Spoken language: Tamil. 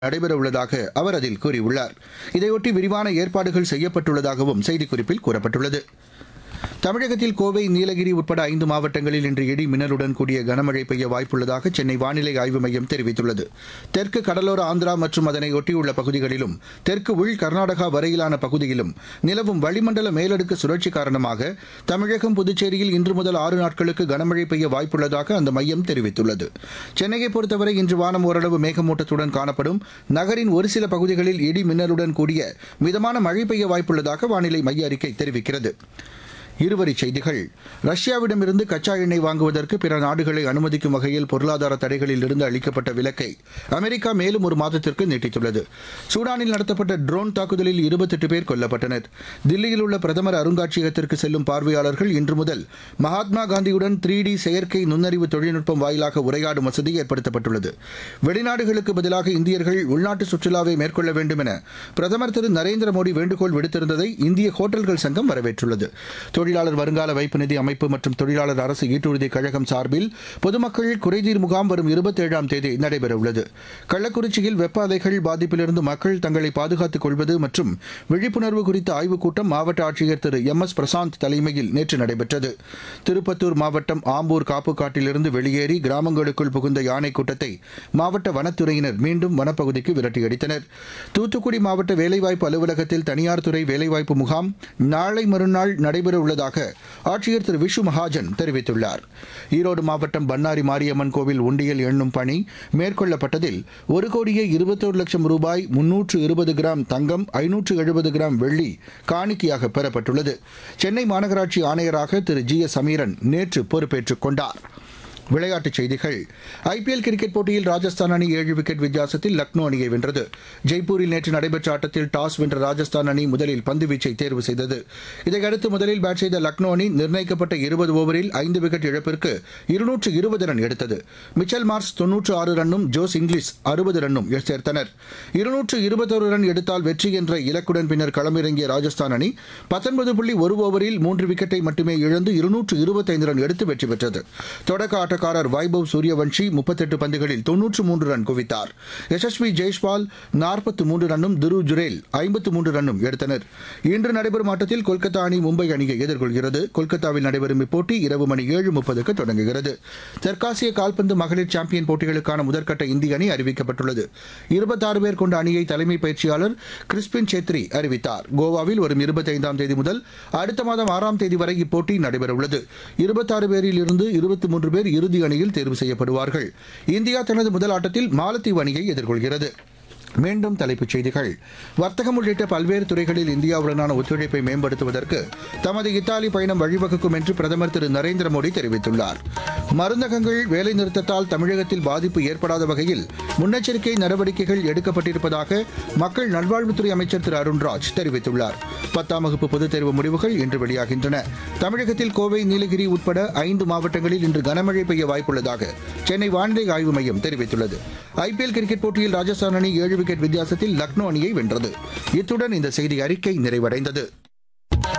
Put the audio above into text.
நடைபெறவுள்ளதாக அவர் அதில் கூறியுள்ளார் இதையொட்டி விரிவான ஏற்பாடுகள் செய்யப்பட்டுள்ளதாகவும் செய்திக்குறிப்பில் கூறப்பட்டுள்ளது தமிழகத்தில் கோவை நீலகிரி உட்பட ஐந்து மாவட்டங்களில் இன்று இடி மின்னலுடன் கூடிய கனமழை பெய்ய வாய்ப்புள்ளதாக சென்னை வானிலை ஆய்வு மையம் தெரிவித்துள்ளது தெற்கு கடலோர ஆந்திரா மற்றும் அதனை ஒட்டியுள்ள பகுதிகளிலும் தெற்கு உள் கர்நாடகா வரையிலான பகுதியிலும் நிலவும் வளிமண்டல மேலடுக்கு சுழற்சி காரணமாக தமிழகம் புதுச்சேரியில் இன்று முதல் ஆறு நாட்களுக்கு கனமழை பெய்ய வாய்ப்புள்ளதாக அந்த மையம் தெரிவித்துள்ளது சென்னையை பொறுத்தவரை இன்று வானம் ஓரளவு மேகமூட்டத்துடன் காணப்படும் நகரின் ஒரு சில பகுதிகளில் இடி மின்னலுடன் கூடிய மிதமான மழை பெய்ய வாய்ப்புள்ளதாக வானிலை மைய அறிக்கை தெரிவிக்கிறது இருவரிச் செய்திகள் ரஷ்யாவிடமிருந்து கச்சா எண்ணெய் வாங்குவதற்கு பிற நாடுகளை அனுமதிக்கும் வகையில் பொருளாதார தடைகளில் இருந்து அளிக்கப்பட்ட விலக்கை அமெரிக்கா மேலும் ஒரு மாதத்திற்கு நீட்டித்துள்ளது சூடானில் நடத்தப்பட்ட ட்ரோன் தாக்குதலில் இருபத்தெட்டு பேர் கொல்லப்பட்டனர் தில்லியில் உள்ள பிரதமர் அருங்காட்சியகத்திற்கு செல்லும் பார்வையாளர்கள் இன்று முதல் மகாத்மா காந்தியுடன் த்ரீ டி செயற்கை நுண்ணறிவு தொழில்நுட்பம் வாயிலாக உரையாடும் வசதி ஏற்படுத்தப்பட்டுள்ளது வெளிநாடுகளுக்கு பதிலாக இந்தியர்கள் உள்நாட்டு சுற்றுலாவை மேற்கொள்ள வேண்டும் என பிரதமர் திரு நரேந்திர மோடி வேண்டுகோள் விடுத்திருந்ததை இந்திய ஹோட்டல்கள் சங்கம் வரவேற்றுள்ளது தொழிலாளர் வருங்கால வைப்பு நிதி அமைப்பு மற்றும் தொழிலாளர் அரசு ஈட்டுறுதி கழகம் சார்பில் பொதுமக்கள் குறைதீர் முகாம் வரும் இருபத்தேழாம் தேதி நடைபெறவுள்ளது கள்ளக்குறிச்சியில் வெப்ப அலைகள் பாதிப்பிலிருந்து மக்கள் தங்களை பாதுகாத்துக் கொள்வது மற்றும் விழிப்புணர்வு குறித்த ஆய்வுக் கூட்டம் மாவட்ட ஆட்சியர் திரு எம் எஸ் பிரசாந்த் தலைமையில் நேற்று நடைபெற்றது திருப்பத்தூர் மாவட்டம் ஆம்பூர் காப்புக்காட்டிலிருந்து வெளியேறி கிராமங்களுக்குள் புகுந்த யானை கூட்டத்தை மாவட்ட வனத்துறையினர் மீண்டும் வனப்பகுதிக்கு விரட்டியடித்தனர் தூத்துக்குடி மாவட்ட வேலைவாய்ப்பு அலுவலகத்தில் தனியார் துறை வேலைவாய்ப்பு முகாம் நாளை மறுநாள் நடைபெற உள்ளதாக ஆட்சியர் திரு விஷு மகாஜன் தெரிவித்துள்ளார் ஈரோடு மாவட்டம் பண்ணாரி மாரியம்மன் கோவில் உண்டியல் எண்ணும் பணி மேற்கொள்ளப்பட்டதில் ஒரு கோடியே இருபத்தோரு லட்சம் ரூபாய் முன்னூற்று இருபது கிராம் தங்கம் ஐநூற்று எழுபது கிராம் வெள்ளி காணிக்கையாக பெறப்பட்டுள்ளது சென்னை மாநகராட்சி ஆணையராக திரு ஜி எஸ் சமீரன் நேற்று பொறுப்பேற்றுக் கொண்டார் விளையாட்டுச் செய்திகள் ஐபிஎல் கிரிக்கெட் போட்டியில் ராஜஸ்தான் அணி ஏழு விக்கெட் வித்தியாசத்தில் லக்னோ அணியை வென்றது ஜெய்ப்பூரில் நேற்று நடைபெற்ற ஆட்டத்தில் டாஸ் வென்ற ராஜஸ்தான் அணி முதலில் பந்துவீச்சை தேர்வு செய்தது இதையடுத்து முதலில் பேட் செய்த லக்னோ அணி நிர்ணயிக்கப்பட்ட இருபது ஓவரில் ஐந்து விக்கெட் இழப்பிற்கு இருநூற்று இருபது ரன் எடுத்தது மிச்சல் மார்ஸ் தொன்னூற்று ஆறு ரன்னும் ஜோஸ் இங்கிலீஷ் அறுபது ரன்னும் சேர்த்தனர் இருநூற்று இருபத்தொரு ரன் எடுத்தால் வெற்றி என்ற இலக்குடன் பின்னர் களமிறங்கிய ராஜஸ்தான் அணி பத்தொன்பது புள்ளி ஒரு ஓவரில் மூன்று விக்கெட்டை மட்டுமே இழந்து இருநூற்று இருபத்தைந்து ரன் எடுத்து வெற்றி பெற்றது தொடக்க ஆட்டக்காரர் வைபவ் சூரியவன்ஷி முப்பத்தெட்டு பந்துகளில் தொன்னூற்று மூன்று ரன் குவித்தார் யசஸ்வி ஜெய்ஷ்பால் நாற்பத்து மூன்று ரன்னும் துரு ஜுரேல் ஐம்பத்து மூன்று ரன்னும் எடுத்தனர் இன்று நடைபெறும் ஆட்டத்தில் கொல்கத்தா அணி மும்பை அணியை எதிர்கொள்கிறது கொல்கத்தாவில் நடைபெறும் இப்போட்டி இரவு மணி ஏழு முப்பதுக்கு தொடங்குகிறது தெற்காசிய கால்பந்து மகளிர் சாம்பியன் போட்டிகளுக்கான முதற்கட்ட இந்திய அணி அறிவிக்கப்பட்டுள்ளது இருபத்தாறு பேர் கொண்ட அணியை தலைமை பயிற்சியாளர் கிறிஸ்பின் சேத்ரி அறிவித்தார் கோவாவில் வரும் இருபத்தைந்தாம் தேதி முதல் அடுத்த மாதம் ஆறாம் தேதி வரை இப்போட்டி நடைபெறவுள்ளது இருபத்தாறு பேரில் இருந்து இருபத்தி மூன்று பேர் இறுதி அணியில் தேர்வு செய்யப்படுவார்கள் இந்தியா தனது முதல் ஆட்டத்தில் மாலத்தீவு அணியை எதிர்கொள்கிறது மீண்டும் தலைப்புச் செய்திகள் வர்த்தகம் உள்ளிட்ட பல்வேறு துறைகளில் இந்தியாவுடனான ஒத்துழைப்பை மேம்படுத்துவதற்கு தமது இத்தாலி பயணம் வழிவகுக்கும் என்று பிரதமர் திரு நரேந்திர மோடி தெரிவித்துள்ளார் மருந்தகங்கள் வேலைநிறுத்தத்தால் தமிழகத்தில் பாதிப்பு ஏற்படாத வகையில் முன்னெச்சரிக்கை நடவடிக்கைகள் எடுக்கப்பட்டிருப்பதாக மக்கள் நல்வாழ்வுத்துறை அமைச்சர் திரு அருண்ராஜ் தெரிவித்துள்ளார் பத்தாம் வகுப்பு பொதுத் தேர்வு முடிவுகள் இன்று வெளியாகின்றன தமிழகத்தில் கோவை நீலகிரி உட்பட ஐந்து மாவட்டங்களில் இன்று கனமழை பெய்ய வாய்ப்புள்ளதாக சென்னை வானிலை ஆய்வு மையம் தெரிவித்துள்ளது ஐபிஎல் கிரிக்கெட் போட்டியில் ராஜஸ்தான் அணி ஏழு விக்கெட் வித்தியாசத்தில் லக்னோ அணியை வென்றது இத்துடன் இந்த செய்தி அறிக்கை நிறைவடைந்தது